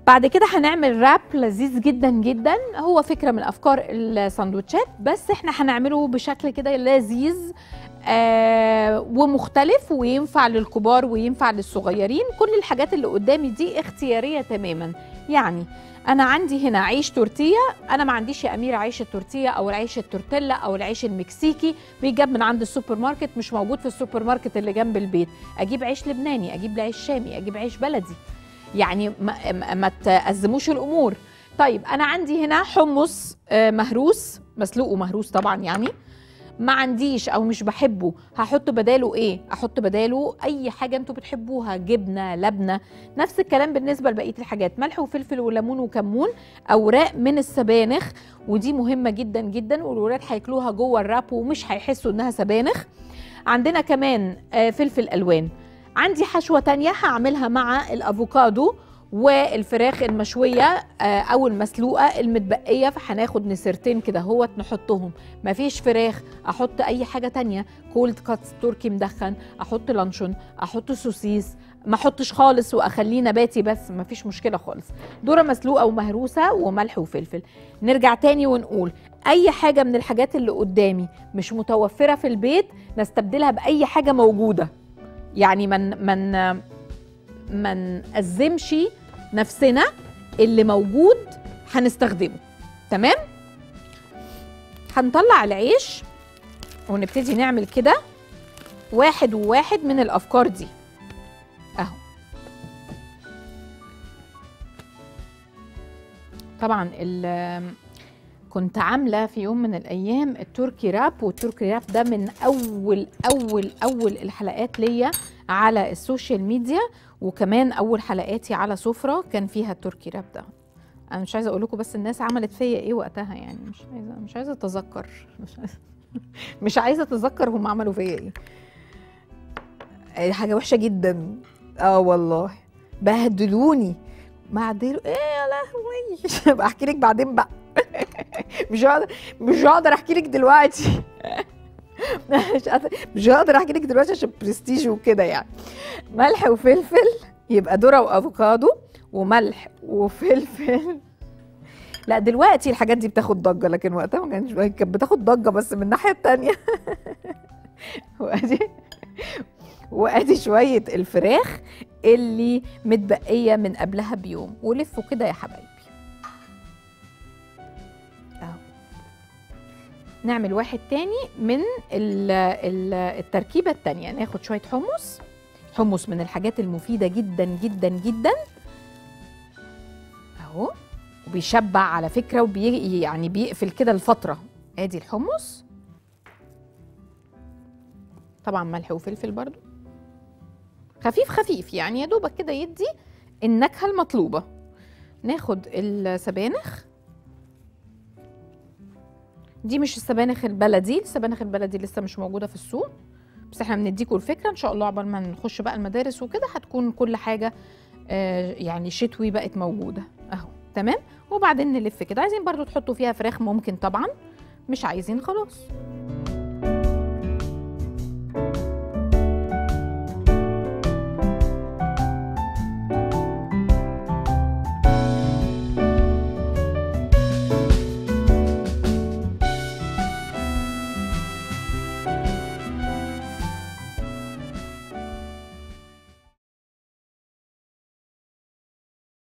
بعد كده هنعمل راب لذيذ جدا جدا هو فكره من افكار الساندوتشات بس احنا هنعمله بشكل كده لذيذ آه ومختلف وينفع للكبار وينفع للصغيرين كل الحاجات اللي قدامي دي اختياريه تماما يعني انا عندي هنا عيش تورتيه انا ما عنديش يا اميره عيش التورتيه او العيش التورتيلا او العيش المكسيكي بيجاب من عند السوبر ماركت مش موجود في السوبر ماركت اللي جنب البيت اجيب عيش لبناني اجيب عيش شامي اجيب عيش بلدي يعني ما, ما- ما تأزموش الامور طيب انا عندي هنا حمص آه، مهروس مسلوق ومهروس طبعا يعني ما عنديش او مش بحبه هحط بداله ايه احط بداله اي حاجه انتوا بتحبوها جبنه لبنه نفس الكلام بالنسبه لبقيه الحاجات ملح وفلفل وليمون وكمون اوراق من السبانخ ودي مهمه جدا جدا والولاد هياكلوها جوه الراب ومش هيحسوا انها سبانخ عندنا كمان آه، فلفل الوان عندي حشوه تانية هعملها مع الافوكادو والفراخ المشويه آه، او المسلوقه المتبقيه فهناخد نسرتين كده هوت نحطهم مفيش فراخ احط اي حاجه تانية كولد كاتس تركي مدخن احط لانشون احط سوسيس ما احطش خالص واخليه نباتي بس مفيش مشكله خالص ذره مسلوقه ومهروسه وملح وفلفل نرجع تاني ونقول اي حاجه من الحاجات اللي قدامي مش متوفره في البيت نستبدلها باي حاجه موجوده يعني من من ما نأزمش نفسنا اللي موجود هنستخدمه تمام هنطلع العيش ونبتدي نعمل كده واحد وواحد من الافكار دي اهو طبعا ال- كنت عامله في يوم من الايام التركي راب والتركي راب ده من اول اول اول الحلقات ليا على السوشيال ميديا وكمان اول حلقاتي على سفره كان فيها التركي راب ده انا مش عايزه اقول لكم بس الناس عملت فيا ايه وقتها يعني مش عايزه مش عايزه اتذكر مش عايزه مش عايزه اتذكر هم عملوا فيا ايه آه، حاجه وحشه جدا اه والله بهدلوني بعدين ايه يا لهوي بحكي لك بعدين بقى مش هقدر مش هقدر احكي لك دلوقتي مش قادرة- مش هقدر احكي لك دلوقتي عشان برستيج وكده يعني ملح وفلفل يبقى ذره وافوكادو وملح وفلفل لا دلوقتي الحاجات دي بتاخد ضجه لكن وقتها ما كانش كانت بتاخد ضجه بس من الناحيه التانية وادي وادي شويه الفراخ اللي متبقيه من قبلها بيوم ولفوا كده يا حبايبي اهو نعمل واحد تاني من ال ال التركيبه التانية ناخد شويه حمص حمص من الحاجات المفيده جدا جدا جدا اهو وبيشبع على فكره وبي يعني بيقفل كده الفتره ادي الحمص طبعا ملح وفلفل برضو خفيف خفيف يعني يا دوبك كده يدي النكهه المطلوبه ناخد السبانخ دي مش السبانخ البلدي السبانخ البلدي لسه مش موجوده في السوق بس احنا بنديكوا الفكره ان شاء الله عقبال ما نخش بقى المدارس وكده هتكون كل حاجه آه يعني شتوي بقت موجوده اهو تمام وبعدين نلف كده عايزين برضو تحطوا فيها فراخ ممكن طبعا مش عايزين خلاص